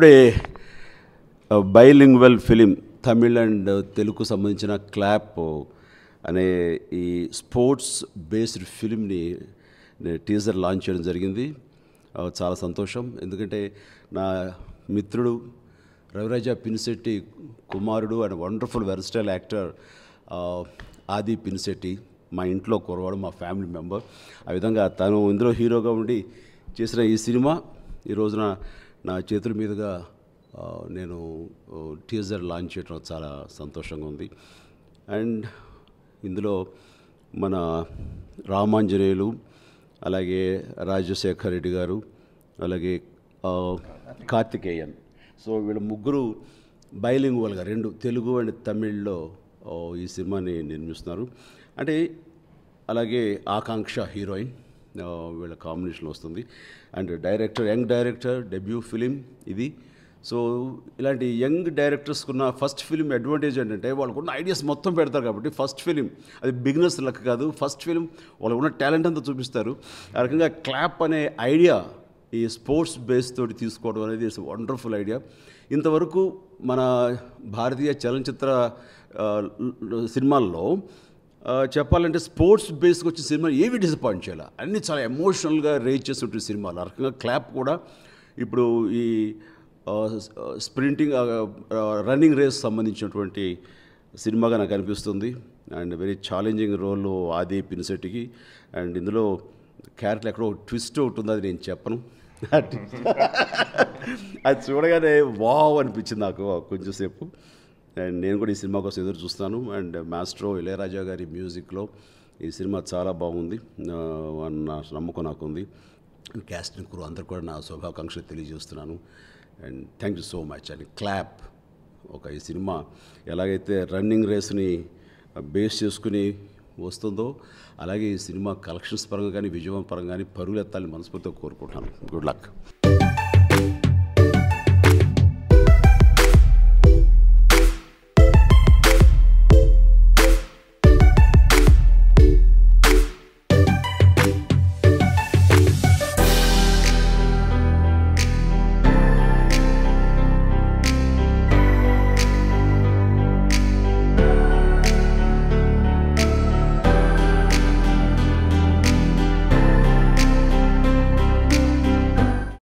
ఇప్పుడే bilingual film Tamil and Telugu సంబంధించిన Clap అనే ఈ స్పోర్ట్స్ బేస్డ్ ఫిలింని టీజర్ లాంచ్ చేయడం జరిగింది ఆ, చాలా సంతోషం ఎందుకంటే నా మిత్రుడు రవిరాజ పినిశెట్టి కుమారుడు అండ్ వండర్ఫుల్ వెర్స్టైల్ యాక్టర్ ఆది పినిశెట్టి మా ఇంట్లో కురవాడు మా ఫ్యామిలీ మెంబర్ ఆ విధంగా తను ఇందులో హీరోగా ఉండి చేసిన ఈ సినిమా ఈ రోజున నా చేతుల మీదుగా ఆ, నేను టీజర్ లాంచ్ చేయడం చాలా సంతోషంగా ఉంది అండ్ ఇందులో మన రామాంజనేయులు అలాగే రాజశేఖర్ రెడ్డి గారు అలాగే ఆ, కార్తికేయన్ సో వీళ్ళ ముగ్గురు బైలింగువల్గా రెండు తెలుగు అండ్ తమిళ్లో ఆ, ఈ సినిమాని నిర్మిస్తున్నారు అంటే అలాగే ఆకాంక్ష హీరోయిన్ ఆ, వీళ్ళ కాంబినేషన్ వస్తుంది and director young director debut film ఇది సో ఇలాంటి యంగ్ డైరెక్టర్స్కున్న ఫస్ట్ ఫిలిం అడ్వాంటేజ్ ఏంటంటే వాళ్ళకు ఉన్న ఐడియాస్ మొత్తం పెడతారు కాబట్టి ఫస్ట్ ఫిలిం అది బిగినర్స్ లెక్క కాదు ఫస్ట్ ఫిలిం వాళ్ళకు ఉన్న టాలెంట్ అంతా చూపిస్తారు ఆ రకంగా క్లాప్ అనే ఐడియా ఈ స్పోర్ట్స్ బేస్ తోటి తీసుకోవడం అనేది ఇట్స్ వండర్ఫుల్ ఐడియా ఇంతవరకు మన భారతీయ చలనచిత్ర ఆ, సినిమాల్లో ఆ, చెప్పాలంటే స్పోర్ట్స్ బేస్కి వచ్చిన సినిమా ఏవి డిసప్పాయింట్ చేయాలి అన్నీ చాలా ఎమోషనల్గా రేజ్ చేస్తుంటే సినిమాలు ఆ రకంగా క్లాప్ కూడా ఇప్పుడు ఈ ఆ, స్ప్రింటింగ్ ఆ, ఆ, రన్నింగ్ రేస్ సంబంధించినటువంటి సినిమాగా నాకు అనిపిస్తుంది and very challenging role Aadhi పినిసెట్టికి అండ్ ఇందులో క్యారెక్టర్ ఎక్కడో ట్విస్ట్ ఒకటి ఉంది అది నేను చెప్పను అది చూడగానే వావ్ అనిపించింది నాకు కొంచెం సేపు అండ్ నేను కూడా ఈ సినిమా కోసం ఎదురు చూస్తాను అండ్ మాస్ట్రో ఇళయరాజా గారి మ్యూజిక్లో ఈ సినిమా చాలా బాగుంది ఆ, అన్న నమ్మకం నాకు ఉంది క్యాస్టింగ్ క్రూ అందరు కూడా నా శుభాకాంక్షలు తెలియజేస్తున్నాను and thank you so much and Clap ఒక ఈ సినిమా ఎలాగైతే రన్నింగ్ రేస్ని బేస్ చేసుకుని వస్తుందో అలాగే ఈ సినిమా కలెక్షన్స్ పరంగా కానీ విజయం పరంగా కానీ పరుగులెత్తాలని మనస్ఫూర్తిగా కోరుకుంటున్నాను గుడ్ లక్